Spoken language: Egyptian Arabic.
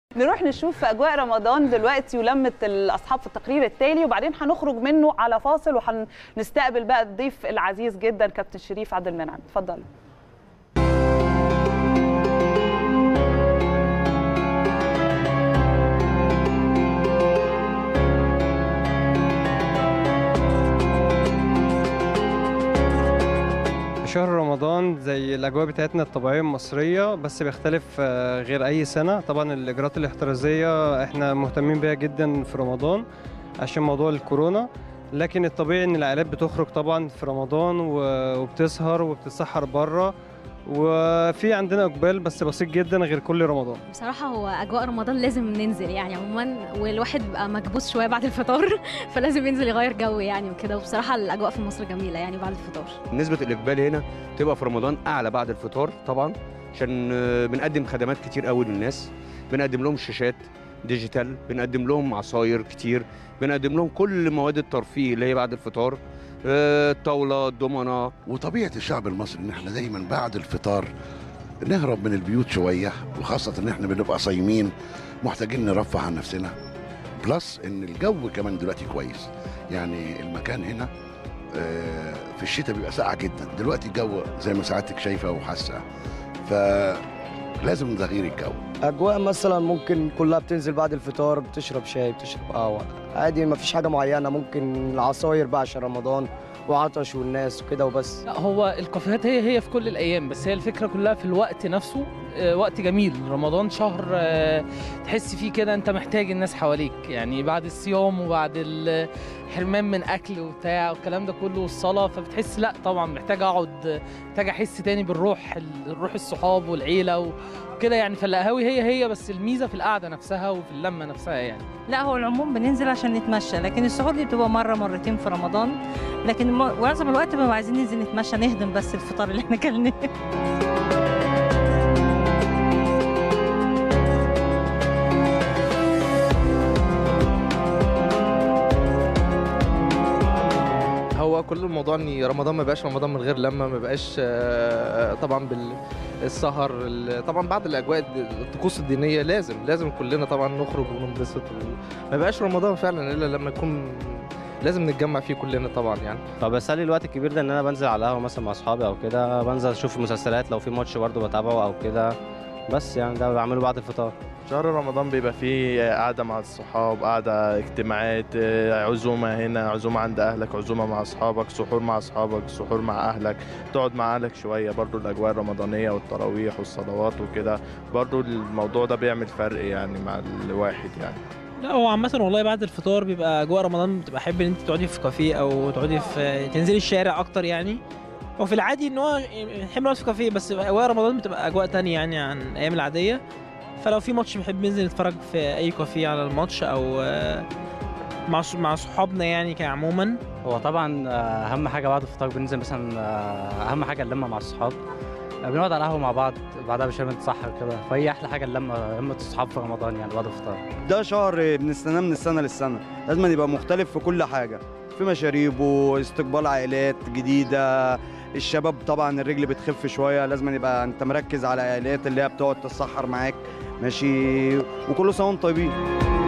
نروح نشوف اجواء رمضان دلوقتي ولمه الاصحاب في التقرير التالي وبعدين هنخرج منه على فاصل وهنستقبل بقى الضيف العزيز جدا كابتن شريف عبد المنعم اتفضل شهر رمضان زي الاجواء بتاعتنا الطبيعيه المصريه بس بيختلف آه، غير اي سنه طبعا الاجراءات الاحترازيه احنا مهتمين بيها جدا في رمضان عشان موضوع الكورونا لكن الطبيعي ان العائلات بتخرج طبعا في رمضان و- وبتسهر وبتتسحر بره وفي عندنا اقبال بس بسيط جدا غير كل رمضان بصراحة هو أجواء رمضان لازم ننزل يعني عموما والواحد بيبقى مكبوس شوية بعد الفطار فلازم ينزل يغير جو يعني وكده وبصراحة الأجواء في مصر جميلة يعني بعد الفطار نسبة الإقبال هنا تبقى في رمضان أعلى بعد الفطار طبعا عشان آه، بنقدم خدمات كتير قوي للناس بنقدم لهم شاشات ديجيتال بنقدم لهم عصاير كتير بنقدم لهم كل مواد الترفيه اللي هي بعد الفطار آه، الطاولة الضمنة وطبيعه الشعب المصري ان احنا دايما بعد الفطار نهرب من البيوت شويه وخاصه ان احنا بنبقى صايمين محتاجين نرفه عن نفسنا بلس ان الجو كمان دلوقتي كويس يعني المكان هنا آه، في الشتاء بيبقى ساقع جدا دلوقتي الجو زي ما سعادتك شايفه وحاسه فلازم تغيير الجو اجواء مثلا ممكن كلها بتنزل بعد الفطار بتشرب شاي بتشرب قهوه عادي ما فيش حاجه معينه ممكن العصاير بقى عشان رمضان وعطش والناس وكده وبس لا هو الكافيهات هي هي في كل الايام بس هي الفكره كلها في الوقت نفسه آه، وقت جميل رمضان شهر آه، تحس فيه كده انت محتاج الناس حواليك يعني بعد الصيام وبعد الحرمان من اكل وبتاع والكلام ده كله والصلاه فبتحس لا طبعا محتاج اقعد محتاج احس تاني بالروح الروح الصحاب والعيله وكده يعني فالقهاوي هي هي بس الميزه في القعده نفسها وفي اللمه نفسها يعني لا هو العموم بننزل عشان نتمشى لكن السحور دي بتبقى مره مرتين في رمضان لكن م- معظم الوقت بنبقى عايزين ننزل نتمشى نهضم بس الفطار اللي احنا كلناه هو كل الموضوع ان رمضان ما بقاش رمضان من غير لما ما بقاش آه، طبعا بالسهر ال- طبعا بعد الاجواء الد- الطقوس الدينيه لازم لازم كلنا طبعا نخرج وننبسط ما بقاش رمضان فعلا الا لما يكون لازم نتجمع فيه كلنا طبعا يعني فبسلي الوقت الكبير ده ان انا بنزل على القهوه مثلا مع اصحابي او كده بنزل اشوف مسلسلات لو في ماتش برضه بتابعه او كده بس يعني ده بعمله بعد الفطار شهر رمضان بيبقى فيه قعدة مع الصحاب قعدة اجتماعات آه، عزومة هنا عزومة عند أهلك عزومة مع أصحابك سحور مع أصحابك سحور مع أهلك تقعد مع أهلك شوية برضو الأجواء الرمضانية والتراويح والصلوات وكده برضو الموضوع ده بيعمل فرق يعني مع الواحد يعني لا هو عامة والله بعد الفطار بيبقى أجواء رمضان بتبقى حب إن أنت تقعدي في كافيه أو تقعدي في تنزلي الشارع أكتر يعني وفي العادي إن هو بنحب نقعد في كافيه بس أجواء رمضان بتبقى أجواء تانية يعني عن الأيام العادية فلو في ماتش بنحب ننزل نتفرج في أي كافيه على الماتش أو آه، مع ص- مع صحابنا يعني كعموما هو طبعا آه، اهم حاجه بعد الفطار بننزل مثلا آه، اهم حاجه اللمه مع الصحاب آه، بنقعد على القهوه مع بعض بعدها بشويه بنتسحر كده فهي احلى حاجه اللمه لمه الصحاب في رمضان يعني بعد الفطار ده شهر بنستناه من السنه للسنه لازم يبقى مختلف في كل حاجه في مشاريبه استقبال عائلات جديده الشباب طبعا الرجل بتخف شويه لازم يبقى انت مركز على عائلات اللي هي بتقعد تتسحر معاك ماشي وكل سنه وانتم طيبين